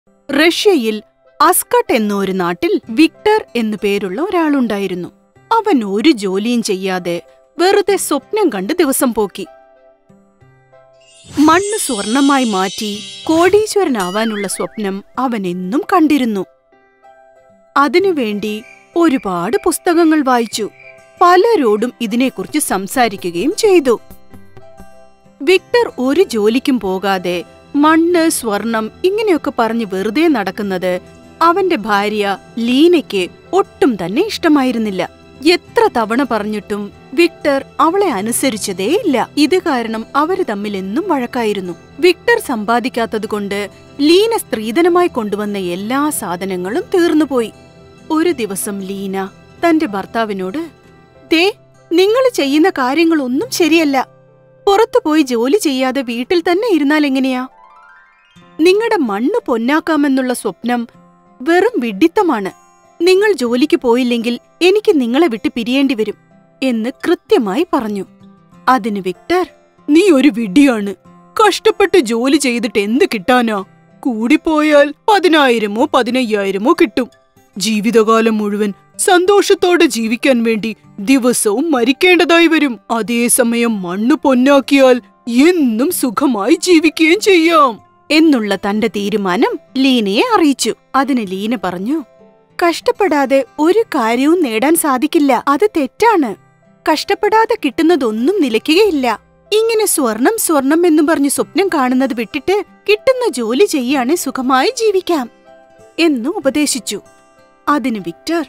റഷ്യയിൽ അസ്കട്ട് എന്നൊരു നാട്ടിൽ വിക്ടർ എന്നു പേരുള്ള ഒരാളുണ്ടായിരുന്നു അവൻ ഒരു ജോലിയും ചെയ്യാതെ വെറുതെ സ്വപ്നം കണ്ട് ദിവസം പോക്കി മണ്ണ് സ്വർണമായി മാറ്റി കോടീശ്വരനാവാനുള്ള സ്വപ്നം അവൻ എന്നും കണ്ടിരുന്നു അതിനുവേണ്ടി ഒരുപാട് പുസ്തകങ്ങൾ വായിച്ചു പലരോടും ഇതിനെക്കുറിച്ച് സംസാരിക്കുകയും ചെയ്തു വിക്ടർ ഒരു ജോലിക്കും പോകാതെ മണ്ണ് സ്വർണം ഇങ്ങനെയൊക്കെ പറഞ്ഞ് വെറുതെ നടക്കുന്നത് അവന്റെ ഭാര്യ ലീനയ്ക്ക് ഒട്ടും തന്നെ ഇഷ്ടമായിരുന്നില്ല എത്ര തവണ പറഞ്ഞിട്ടും വിക്ടർ അവളെ അനുസരിച്ചതേയില്ല ഇത് കാരണം അവര് തമ്മിൽ എന്നും വഴക്കായിരുന്നു വിക്ടർ സമ്പാദിക്കാത്തതുകൊണ്ട് ലീന സ്ത്രീധനമായി കൊണ്ടുവന്ന എല്ലാ സാധനങ്ങളും തീർന്നുപോയി ഒരു ദിവസം ലീന തന്റെ ഭർത്താവിനോട് ദേ നിങ്ങൾ ചെയ്യുന്ന കാര്യങ്ങളൊന്നും ശരിയല്ല പുറത്തുപോയി ജോലി ചെയ്യാതെ വീട്ടിൽ തന്നെ ഇരുന്നാൽ എങ്ങനെയാ നിങ്ങളുടെ മണ്ണ് പൊന്നാക്കാമെന്നുള്ള സ്വപ്നം വെറും വിഡ്ഢിത്തമാണ് നിങ്ങൾ ജോലിക്ക് പോയില്ലെങ്കിൽ എനിക്ക് നിങ്ങളെ വിട്ട് പിരിയേണ്ടി വരും എന്ന് കൃത്യമായി പറഞ്ഞു അതിന് വിക്ടർ നീ ഒരു വിഡ്ഢിയാണ് കഷ്ടപ്പെട്ട് ജോലി ചെയ്തിട്ട് എന്ത് കിട്ടാനാ കൂടിപ്പോയാൽ പതിനായിരമോ പതിനയ്യായിരമോ കിട്ടും ജീവിതകാലം മുഴുവൻ സന്തോഷത്തോടെ ജീവിക്കാൻ വേണ്ടി ദിവസവും മരിക്കേണ്ടതായി വരും അതേസമയം മണ്ണ് പൊന്നാക്കിയാൽ എന്നും സുഖമായി ജീവിക്കുകയും ചെയ്യാം എന്നുള്ള തന്റെ തീരുമാനം ലീനയെ അറിയിച്ചു അതിന് ലീന പറഞ്ഞു കഷ്ടപ്പെടാതെ ഒരു കാര്യവും നേടാൻ സാധിക്കില്ല അത് തെറ്റാണ് കഷ്ടപ്പെടാതെ കിട്ടുന്നതൊന്നും നിലയ്ക്കുകയില്ല ഇങ്ങനെ സ്വർണം സ്വർണം എന്നും പറഞ്ഞ് സ്വപ്നം കാണുന്നത് വിട്ടിട്ട് കിട്ടുന്ന ജോലി ചെയ്യാണെ സുഖമായി ജീവിക്കാം എന്ന് ഉപദേശിച്ചു അതിന് വിക്ടർ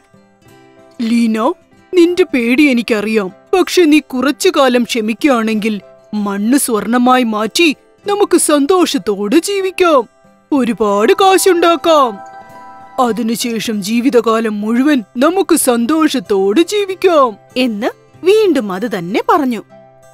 ലീന നിന്റെ പേടി എനിക്കറിയാം പക്ഷെ നീ കുറച്ചു കാലം ക്ഷമിക്കുകയാണെങ്കിൽ മണ്ണ് സ്വർണമായി മാറ്റി നമുക്ക് സന്തോഷത്തോടെ ജീവിക്കാം ഒരുപാട് കാശുണ്ടാക്കാം അതിനുശേഷം ജീവിതകാലം മുഴുവൻ നമുക്ക് സന്തോഷത്തോടെ ജീവിക്കാം എന്ന് വീണ്ടും അത് തന്നെ പറഞ്ഞു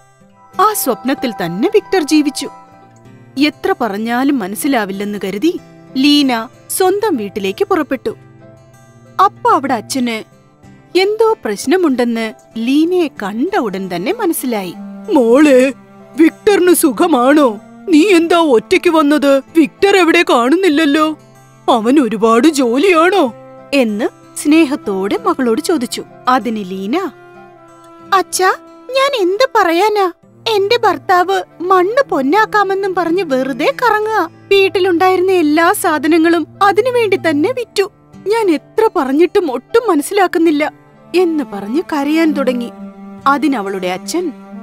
ആ സ്വപ്നത്തിൽ തന്നെ വിക്ടർ ജീവിച്ചു എത്ര പറഞ്ഞാലും മനസ്സിലാവില്ലെന്ന് കരുതി ലീന സ്വന്തം വീട്ടിലേക്ക് പുറപ്പെട്ടു അപ്പ അവിടെ അച്ഛന് എന്തോ പ്രശ്നമുണ്ടെന്ന് ലീനയെ കണ്ട ഉടൻ തന്നെ മനസ്സിലായി മോളെ വിക്ടറിന് സുഖമാണോ നീ എന്താ ഒറ്റയ്ക്ക് വന്നത് വിക്ടർ എവിടെ കാണുന്നില്ലല്ലോ അവൻ ഒരുപാട് ജോലിയാണോ എന്ന് സ്നേഹത്തോടെ മകളോട് ചോദിച്ചു അതിന് ലീന അച്ഛാ ഞാൻ എന്ത് പറയാനാ എന്റെ ഭർത്താവ് മണ്ണ് പൊന്നാക്കാമെന്നും പറഞ്ഞ് വെറുതെ കറങ്ങുക വീട്ടിലുണ്ടായിരുന്ന എല്ലാ സാധനങ്ങളും അതിനുവേണ്ടി തന്നെ വിറ്റു ഞാൻ എത്ര പറഞ്ഞിട്ടും ഒട്ടും മനസ്സിലാക്കുന്നില്ല എന്ന് പറഞ്ഞ് കരയാൻ തുടങ്ങി അതിനവളുടെ അച്ഛൻ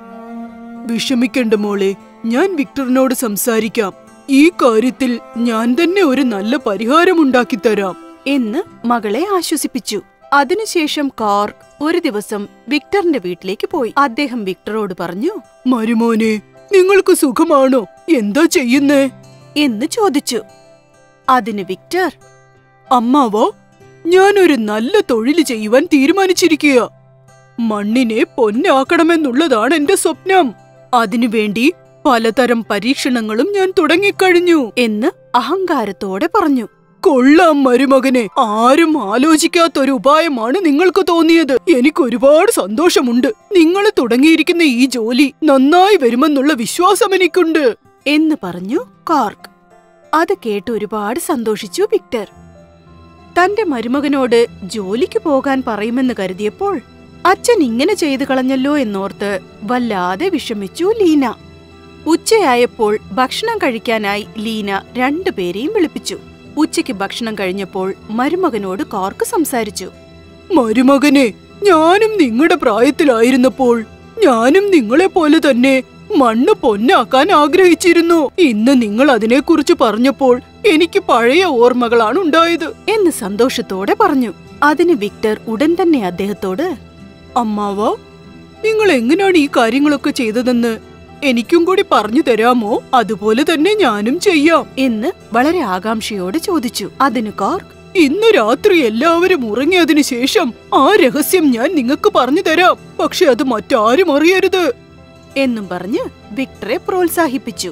വിഷമിക്കണ്ട മോളെ ഞാൻ വിക്ടറിനോട് സംസാരിക്കാം ഈ കാര്യത്തിൽ ഞാൻ തന്നെ ഒരു നല്ല പരിഹാരമുണ്ടാക്കി തരാം എന്ന് മകളെ ആശ്വസിപ്പിച്ചു അതിനുശേഷം കാർക്ക് ഒരു ദിവസം വിക്ടറിന്റെ വീട്ടിലേക്ക് പോയി അദ്ദേഹം വിക്ടറോട് പറഞ്ഞു മരുമോനെ നിങ്ങൾക്ക് സുഖമാണോ എന്താ ചെയ്യുന്നേ എന്ന് ചോദിച്ചു അതിന് വിക്ടർ അമ്മാവോ ഞാനൊരു നല്ല തൊഴിൽ ചെയ്യുവാൻ തീരുമാനിച്ചിരിക്കുക മണ്ണിനെ പൊന്നാക്കണമെന്നുള്ളതാണ് എന്റെ സ്വപ്നം അതിനുവേണ്ടി പലതരം പരീക്ഷണങ്ങളും ഞാൻ തുടങ്ങിക്കഴിഞ്ഞു എന്ന് അഹങ്കാരത്തോടെ പറഞ്ഞു കൊള്ളാം മരുമകനെ ആരും ആലോചിക്കാത്തൊരു ഉപായമാണ് നിങ്ങൾക്ക് തോന്നിയത് എനിക്ക് ഒരുപാട് സന്തോഷമുണ്ട് നിങ്ങൾ തുടങ്ങിയിരിക്കുന്ന ഈ ജോലി നന്നായി വരുമെന്നുള്ള വിശ്വാസം എനിക്കുണ്ട് എന്ന് പറഞ്ഞു കാർക്ക് അത് കേട്ട് ഒരുപാട് സന്തോഷിച്ചു വിക്ടർ തന്റെ മരുമകനോട് ജോലിക്ക് പോകാൻ പറയുമെന്ന് കരുതിയപ്പോൾ അച്ഛൻ ഇങ്ങനെ ചെയ്തു കളഞ്ഞല്ലോ എന്നോർത്ത് വല്ലാതെ വിഷമിച്ചു ലീന ഉച്ചയായപ്പോൾ ഭക്ഷണം കഴിക്കാനായി ലീന രണ്ടുപേരെയും വിളിപ്പിച്ചു ഉച്ചയ്ക്ക് ഭക്ഷണം കഴിഞ്ഞപ്പോൾ മരുമകനോട് കാർക്ക് സംസാരിച്ചു മരുമകനെ ഞാനും നിങ്ങളുടെ പ്രായത്തിലായിരുന്നപ്പോൾ ഞാനും നിങ്ങളെ പോലെ തന്നെ മണ്ണ് പൊന്നാക്കാൻ ആഗ്രഹിച്ചിരുന്നു ഇന്ന് നിങ്ങൾ അതിനെക്കുറിച്ച് പറഞ്ഞപ്പോൾ എനിക്ക് പഴയ ഓർമ്മകളാണ് ഉണ്ടായത് എന്ന് സന്തോഷത്തോടെ പറഞ്ഞു അതിന് വിക്ടർ ഉടൻ തന്നെ അദ്ദേഹത്തോട് അമ്മാവ നിങ്ങൾ എങ്ങനെയാണ് ഈ കാര്യങ്ങളൊക്കെ ചെയ്തതെന്ന് എനിക്കും കൂടി പറഞ്ഞു തരാമോ അതുപോലെ തന്നെ ഞാനും ചെയ്യാം എന്ന് വളരെ ആകാംക്ഷയോടെ ചോദിച്ചു അതിന് കാർക്ക് ഇന്ന് രാത്രി എല്ലാവരും ഉറങ്ങിയതിനു ശേഷം ആ രഹസ്യം ഞാൻ നിങ്ങൾക്ക് പറഞ്ഞു തരാം പക്ഷെ അത് മറ്റാരും അറിയരുത് എന്നും പറഞ്ഞ് വിക്ടറെ പ്രോത്സാഹിപ്പിച്ചു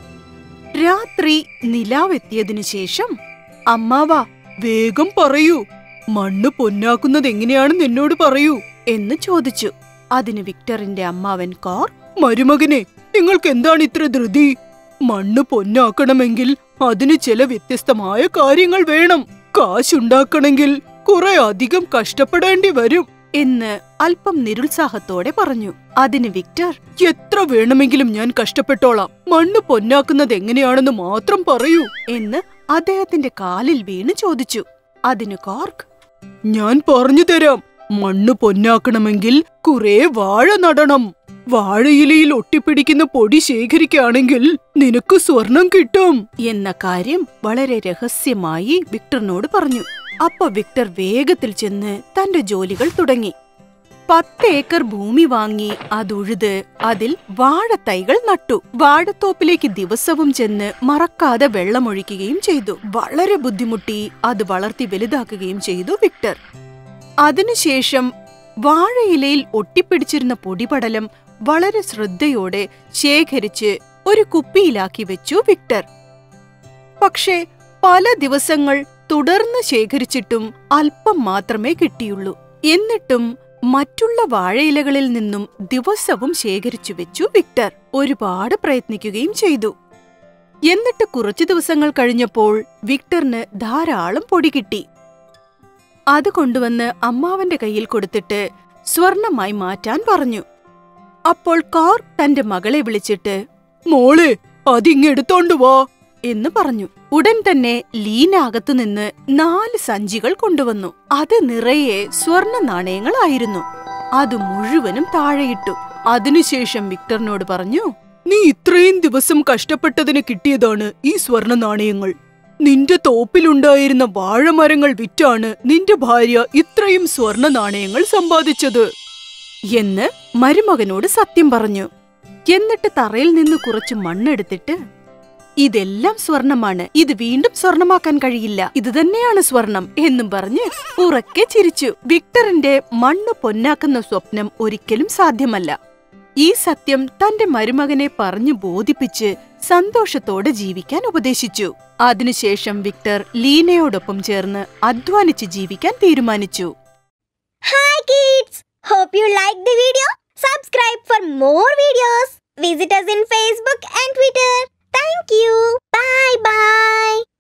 രാത്രി നിലാവെത്തിയതിനു ശേഷം അമ്മാവ വേഗം പറയൂ മണ്ണ് പൊന്നാക്കുന്നത് എങ്ങനെയാണെന്ന് എന്നോട് പറയൂ എന്ന് ചോദിച്ചു അതിന് വിക്ടറിന്റെ അമ്മാവൻ കോർ മരുമകനെ നിങ്ങൾക്ക് എന്താണ് ഇത്ര ധൃതി മണ്ണ് പൊന്നാക്കണമെങ്കിൽ അതിന് ചില വ്യത്യസ്തമായ കാര്യങ്ങൾ വേണം കാശുണ്ടാക്കണമെങ്കിൽ കുറെ അധികം കഷ്ടപ്പെടേണ്ടി വരും എന്ന് അല്പം നിരുത്സാഹത്തോടെ പറഞ്ഞു അതിന് വിക്ടർ എത്ര വേണമെങ്കിലും ഞാൻ കഷ്ടപ്പെട്ടോളാം മണ്ണ് പൊന്നാക്കുന്നത് എങ്ങനെയാണെന്ന് മാത്രം പറയൂ എന്ന് അദ്ദേഹത്തിന്റെ കാലിൽ വീണ് ചോദിച്ചു അതിന് കോർക്ക് ഞാൻ പറഞ്ഞു തരാം മണ്ണ് പൊന്നാക്കണമെങ്കിൽ കുറെ വാഴ നടണം വാഴയിലയിൽ ഒട്ടിപ്പിടിക്കുന്ന പൊടി ശേഖരിക്കുകയാണെങ്കിൽ നിനക്ക് സ്വർണം കിട്ടും എന്ന കാര്യം വളരെ രഹസ്യമായി വിക്ടറിനോട് പറഞ്ഞു അപ്പൊ വിക്ടർ വേഗത്തിൽ ചെന്ന് തന്റെ ജോലികൾ തുടങ്ങി പത്ത് ഏക്കർ ഭൂമി വാങ്ങി അതുഴുത് അതിൽ വാഴത്തൈകൾ നട്ടു വാഴത്തോപ്പിലേക്ക് ദിവസവും ചെന്ന് മറക്കാതെ വെള്ളമൊഴിക്കുകയും ചെയ്തു വളരെ ബുദ്ധിമുട്ടി അത് വളർത്തി വലുതാക്കുകയും ചെയ്തു വിക്ടർ അതിനുശേഷം വാഴയിലയിൽ ഒട്ടിപ്പിടിച്ചിരുന്ന പൊടിപടലം വളരെ ശ്രദ്ധയോടെ ശേഖരിച്ച് ഒരു കുപ്പിയിലാക്കി വെച്ചു വിക്ടർ പക്ഷേ പല ദിവസങ്ങൾ തുടർന്ന് ശേഖരിച്ചിട്ടും അല്പം മാത്രമേ കിട്ടിയുള്ളൂ എന്നിട്ടും മറ്റുള്ള വാഴയിലകളിൽ നിന്നും ദിവസവും ശേഖരിച്ചു വെച്ചു വിക്ടർ ഒരുപാട് പ്രയത്നിക്കുകയും ചെയ്തു എന്നിട്ട് കുറച്ചു ദിവസങ്ങൾ കഴിഞ്ഞപ്പോൾ വിക്ടറിന് ധാരാളം പൊടി കിട്ടി അത് കൊണ്ടുവന്ന് അമ്മാവന്റെ കയ്യിൽ കൊടുത്തിട്ട് സ്വർണമായി മാറ്റാൻ പറഞ്ഞു അപ്പോൾ കാർ തന്റെ മകളെ വിളിച്ചിട്ട് മോളെ അതിങ്ങെടുത്തോണ്ട് വാ എന്ന് പറഞ്ഞു ഉടൻ തന്നെ ലീന അകത്തുനിന്ന് നാല് സഞ്ചികൾ കൊണ്ടുവന്നു അത് നിറയെ സ്വർണ നാണയങ്ങളായിരുന്നു അത് മുഴുവനും താഴെയിട്ടു അതിനുശേഷം വിക്ടറിനോട് പറഞ്ഞു നീ ഇത്രയും ദിവസം കഷ്ടപ്പെട്ടതിന് കിട്ടിയതാണ് ഈ സ്വർണ നാണയങ്ങൾ നിന്റെ തോപ്പിലുണ്ടായിരുന്ന വാഴമരങ്ങൾ വിറ്റാണ് നിന്റെ ഭാര്യ ഇത്രയും സ്വർണ നാണയങ്ങൾ സമ്പാദിച്ചത് എന്ന് മരുമകനോട് സത്യം പറഞ്ഞു എന്നിട്ട് തറയിൽ നിന്ന് കുറച്ച് മണ്ണെടുത്തിട്ട് ഇതെല്ലാം സ്വർണമാണ് ഇത് വീണ്ടും സ്വർണമാക്കാൻ കഴിയില്ല ഇത് തന്നെയാണ് സ്വർണം എന്നും പറഞ്ഞ് ഉറക്കെ ചിരിച്ചു വിക്ടറിന്റെ മണ്ണ് പൊന്നാക്കുന്ന സ്വപ്നം ഒരിക്കലും സാധ്യമല്ല ഈ സത്യം തന്റെ മരുമകനെ പറഞ്ഞു ബോധിപ്പിച്ച് സന്തോഷത്തോടെ ജീവിക്കാൻ ഉപദേശിച്ചു അതിനുശേഷം വിക്ടർ ലീനയോടൊപ്പം ചേർന്ന് അധ്വാനിച്ച് ജീവിക്കാൻ തീരുമാനിച്ചു Hi kids! Hope you liked the video. Subscribe for more videos. Visit us in Facebook and Twitter. Thank you. Bye bye.